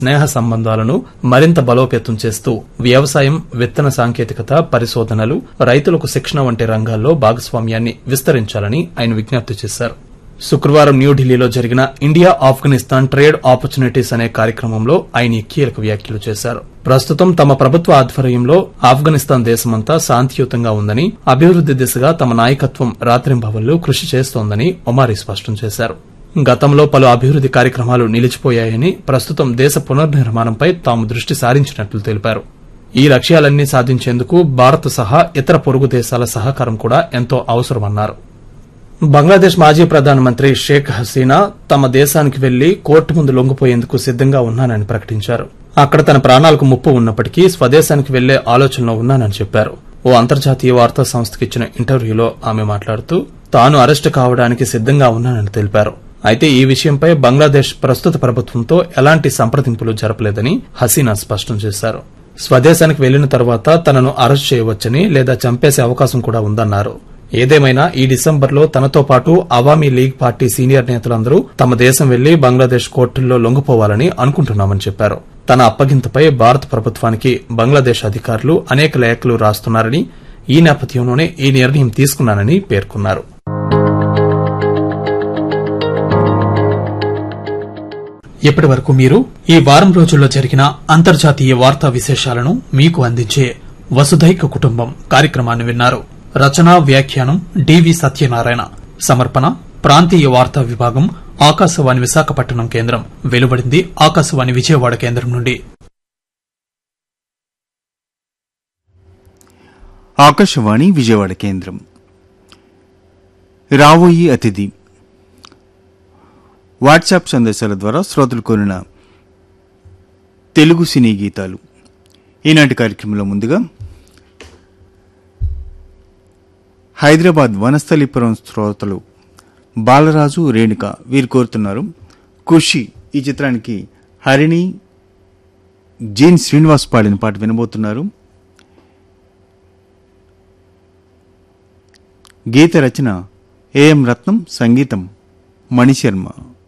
స్నేహ సంబంధాలను మరింత బలోపేతం చేస్తూ వ్యవసాయం విత్తన సాంకేతికత పరిశోధనలు రైతులకు శిక్షణ వంటి రంగాల్లో భాగస్వామ్యాన్ని విస్తరించాలని ఆయన విజ్ఞప్తి చేశారు శుక్రవారం న్యూఢిల్లీలో జరిగిన ఇండియా ఆఫ్ఘనిస్తాన్ ట్రేడ్ ఆపర్చునిటీస్ అనే కార్యక్రమంలో ఆయన ఈ కీలక వ్యాఖ్యలు చేశారు ప్రస్తుతం తమ ప్రభుత్వ ఆధ్వర్యంలో ఆఫ్ఘనిస్తాన్ దేశమంతా శాంతియుతంగా ఉందని అభివృద్ది దిశగా తమ నాయకత్వం రాత్రింబవళ్లు కృషి చేస్తోందని ఒమారీ స్పష్టం చేశారు గతంలో పలు అభివృద్ది కార్యక్రమాలు నిలిచిపోయాయని ప్రస్తుతం దేశ పునర్నిర్మాణంపై తాము దృష్టి సారించినట్లు తెలిపారు ఈ లక్ష్యాలన్నీ సాధించేందుకు భారత్ సహా ఇతర పొరుగు దేశాల సహకారం కూడా ఎంతో అవసరమన్నారు బంగ్లాదేశ్ మాజీ ప్రధానమంత్రి షేక్ హసీనా తమ దేశానికి వెళ్లి కోర్టు ముందు లొంగిపోయేందుకు సిద్దంగా ఉన్నానని ప్రకటించారు అక్కడ తన ప్రాణాలకు ముప్పు ఉన్నప్పటికీ స్వదేశానికి వెళ్లే ఆలోచనలో ఉన్నానని చెప్పారు ఓ అంతర్జాతీయ వార్తా సంస్థకి ఇచ్చిన ఇంటర్వ్యూలో ఆమె మాట్లాడుతూ తాను అరెస్టు కావడానికి సిద్దంగా ఉన్నానని తెలిపారు అయితే ఈ విషయంపై బంగ్లాదేశ్ ప్రస్తుత ప్రభుత్వంతో ఎలాంటి సంప్రదింపులు జరపలేదని హసీనా స్పష్టం చేశారు స్వదేశానికి వెళ్లిన తర్వాత తనను అరెస్ట్ చేయవచ్చని లేదా చంపేసే అవకాశం కూడా ఉందన్నారు ఏదేమైనా ఈ డిసెంబర్లో తనతో పాటు అవామీ లీగ్ పార్టీ సీనియర్ నేతలందరూ తమ దేశం వెళ్లి బంగ్లాదేశ్ కోర్టుల్లో లొంగిపోవాలని అనుకుంటున్నామని చెప్పారు తన అప్పగింతపై భారత ప్రభుత్వానికి బంగ్లాదేశ్ అధికారులు అనేక లేఖలు రాస్తున్నారని ఈ నేపథ్యంలోనే ఈ నిర్ణయం తీసుకున్నానని పేర్కొన్నారు ఇప్పటి వరకు మీరు ఈ వారం రోజుల్లో జరిగిన అంతర్జాతీయ వార్తా విశేషాలను మీకు అందించే వసుధైక కుటుంబం కార్యక్రమాన్ని విన్నారు రచన వ్యాఖ్యానం డివి సత్యనారాయణ సమర్పణ ప్రాంతీయ వార్తా విభాగం ఆకాశవాణి విశాఖపట్నం కేంద్రం వెలువడింది ఆకాశవాణి విజయవాడ కేంద్రం నుండి ఆకాశవాణి విజయవాడ కేంద్రం రావోయి అతిథి వాట్సాప్ సందేశాల ద్వారా శ్రోతలు కోరిన తెలుగు సినీ గీతాలు ఈనాటి కార్యక్రమంలో ముందుగా హైదరాబాద్ వనస్థలిపురం శ్రోతలు బాలరాజు రేణుక వీరు కోరుతున్నారు ఖుషి ఈ చిత్రానికి హరిణి జీన్ శ్రీనివాస్ పాడిన పాట వినబోతున్నారు గీత రచన ఏఎం రత్నం సంగీతం మణిశర్మ